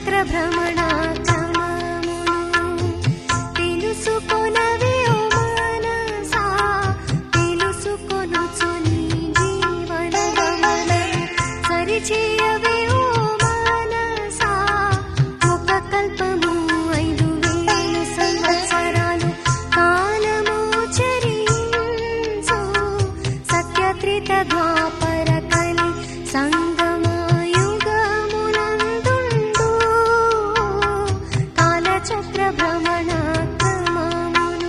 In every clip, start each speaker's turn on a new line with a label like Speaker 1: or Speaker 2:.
Speaker 1: కాలచక్ర భ్రమణాక్రమమును తెలుసుకొనవే ఓ మనసా తెలుసుకొనుచు నీ జీవన గమనం సరిచేయవే ఓ మనసా ఒక కల్పము ఐదు వేలు సంవత్సరాలు కాలము చరించు సత్యత్రిత ద్వాపర కలి సంగమాయుగమునందుండు కాలచక్ర భ్రమణాక్రమమును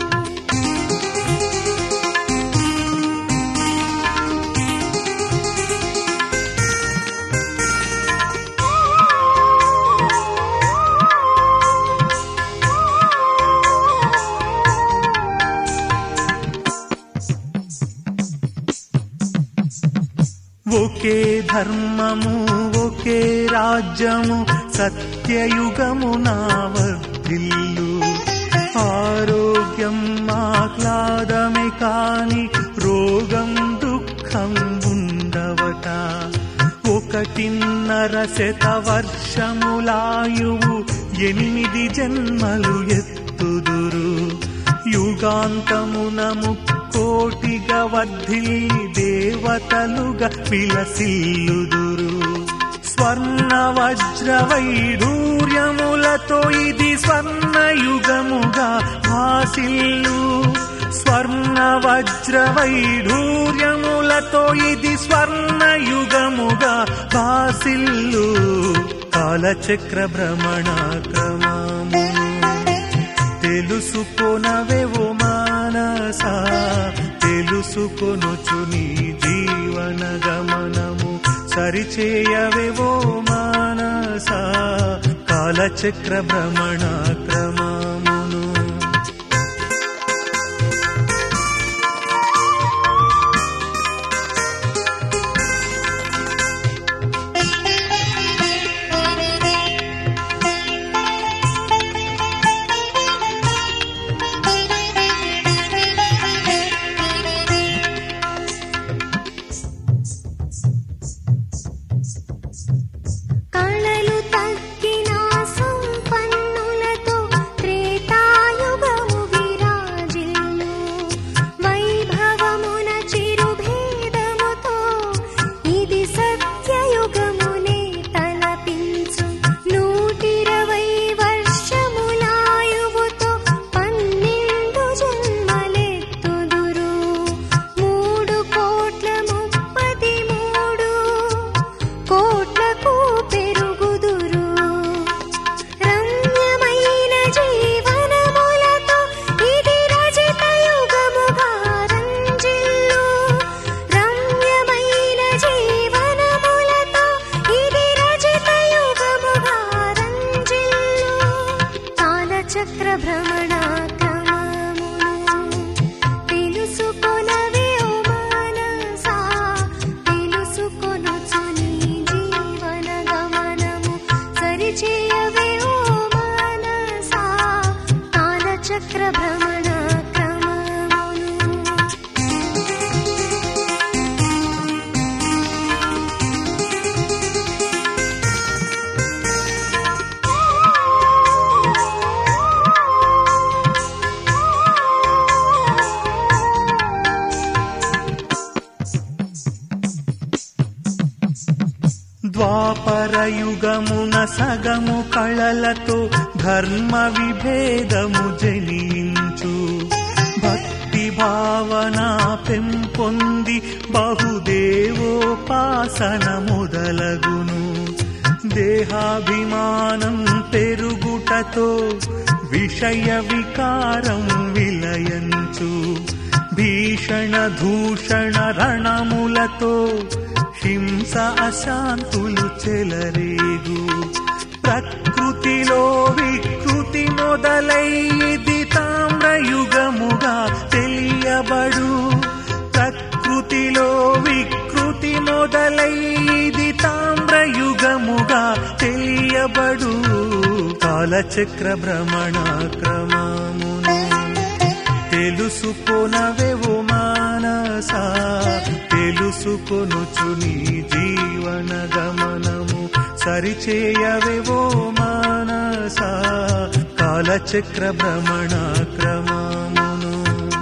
Speaker 2: ఒకే ధర్మము ఒకే రాజ్యము సత్యయుగము నా వర్ధిల్లు ఆరోగ్యం ఆహ్లాదమే కాని రోగం దుఃఖం ఉండవట ఒకటిన్నర శత వర్షములాయువు ఎనిమిది జన్మలు ఎత్తుదురు యుగాంతమున ముక్కోటిగా వర్ధిల్లి దేవతలుగా విలసిల్లుదురు స్వర్ణ వజ్ర వైఢూర్యములతో ఇది స్వర్ణ యుగముగా భాసిల్లు స్వర్ణ వజ్ర వైఢూర్యములతో ఇది స్వర్ణ యుగముగా భాసిల్లు కాలచక్ర భ్రమణాక్రమమును తెలుసుకొనవెవు మానసా తెలుసుకొనుచు నీ జీవన గమనము సరిచేయవెవో మానసా కాలచక్ర భ్రమణాక్రమమును
Speaker 1: కళలు తగ్గిన సంపన్నులతో త్రేతాయుగము విరాజిల్లు వైభవమున చిరుభేదముతో ఇది సత్యయుగమునే తలపించు నూటిరవై వర్షములాయువుతో పన్నెండు జన్మలెత్తుదురు మూడు కోట్ల ముప్పది మూడు కోట్లకు పెరుగుదురు రమ్యమైన జీవనములతో ఇది రజిత యుగముగా రంజిల్లు రమ్యమైన జీవనములతో ఇది రజిత యుగముగా రంజిల్లు కాలచక్ర భ్రమణాక్రమమును తెలుసుకొనవే ఓ మనసా తెలుసుకొనుచు నీ జీవన గమనము సరిచేయవే ఓ మనసా కాలచక్ర భ్రమణాక్రమమును
Speaker 2: ద్వాపర యుగమున సగము కళలతో ధర్మ విభేదము జనించు భక్తి భావన పెంపొంది బహుదేవోపాసన మొదలగును దేహాభిమానం పెరుగుటతో విషయ వికారం విలయంచు భీషణ దూషణ రణములతో హింస అశాంతులు చెలరేగు ప్రకృతిలో వికృతి మొదలైది తామ్రయుగముగా తెలియబడు ప్రకృతిలో వికృతి మొదలైది తామ్రయుగముగా తెలియబడు కాలచక్ర భ్రమణాక్రమమును తెలుసుకొనవెవు మానసా తెలుసుకొనుచు నీ జీవన గమనము సరిచేయవేవో మానసా కాలచక్ర భ్రమణ క్రమమును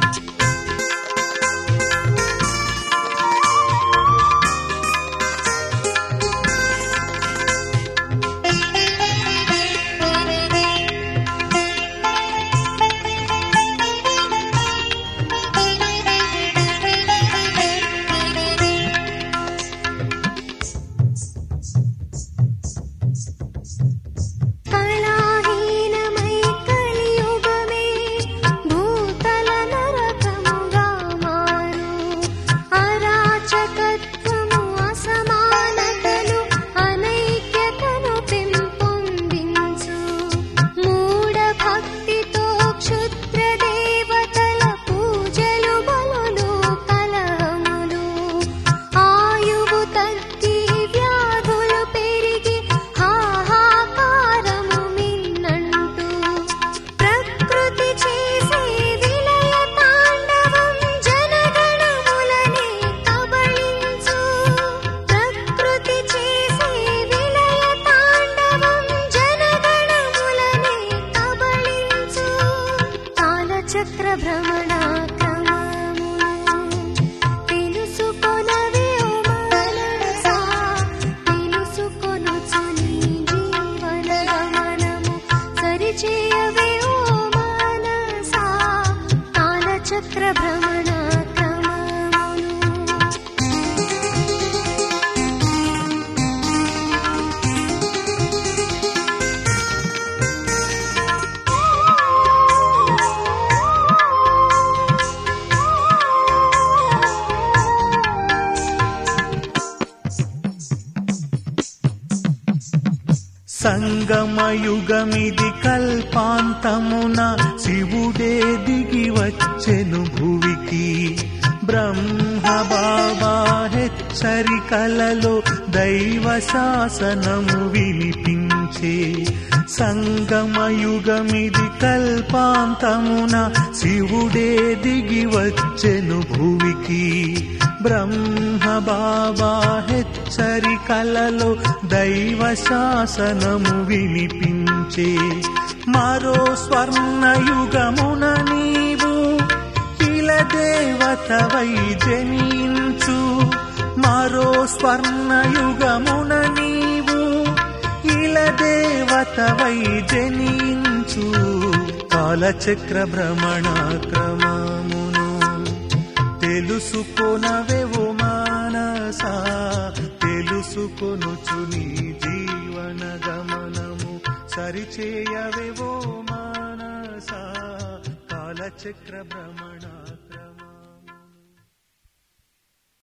Speaker 1: కళాహీనమై కలియుగమే భూతల నరకముగా మారు అరాచకత్వము అసమానతలు అనైక్యతను పెంపొందించు మూఢ భక్తితో క్షుద్ర దేవతల పూజలు బలులు కలహములు ఆయువు తగ్గి వ్యాధులు పెరిగి హాహాకారము మిన్నంటూ ప్రకృతి చేసే విలయ తాండవం జనగణములనే కబళించు ప్రకృతి చేసే విలయ తాండవం జనగణములనే కబళించు కాలచక్ర భ్రమణ తెలుసుకొనవే ఓ మనసా తెలుసుకొనుచు నీ జీవన గమనము సరిచేయవే ఓ మనసా కాలచక్ర భ్రమణ క్రమమును
Speaker 2: సంగమయుగమిది కల్పాంతమున శివుడే దిగి వచ్చెను భువికి బ్రహ్మ బాబా హెచ్చరికలలో దైవ శాసనము వినిపించే సంగమయుగమిది కల్పాంతమున శివుడే దిగి వచ్చెను భువికి బ్రహ్మ బాబా హెచ్చరికలలో దైవ శాసనము వినిపించే మరో స్వర్ణయుగమున నీవు ఇల దేవతవై జనించు మరో స్వర్ణయుగమున నీవు ఇల దేవతవై జనించు కాలచక్ర భ్రమణ క్రమమును తెలుసుకొనవెవు మానసా తెలుసుకొనుచు నీ జీవన గమనము సరిచేయవెవో మానసా కాలచక్ర భ్రమణ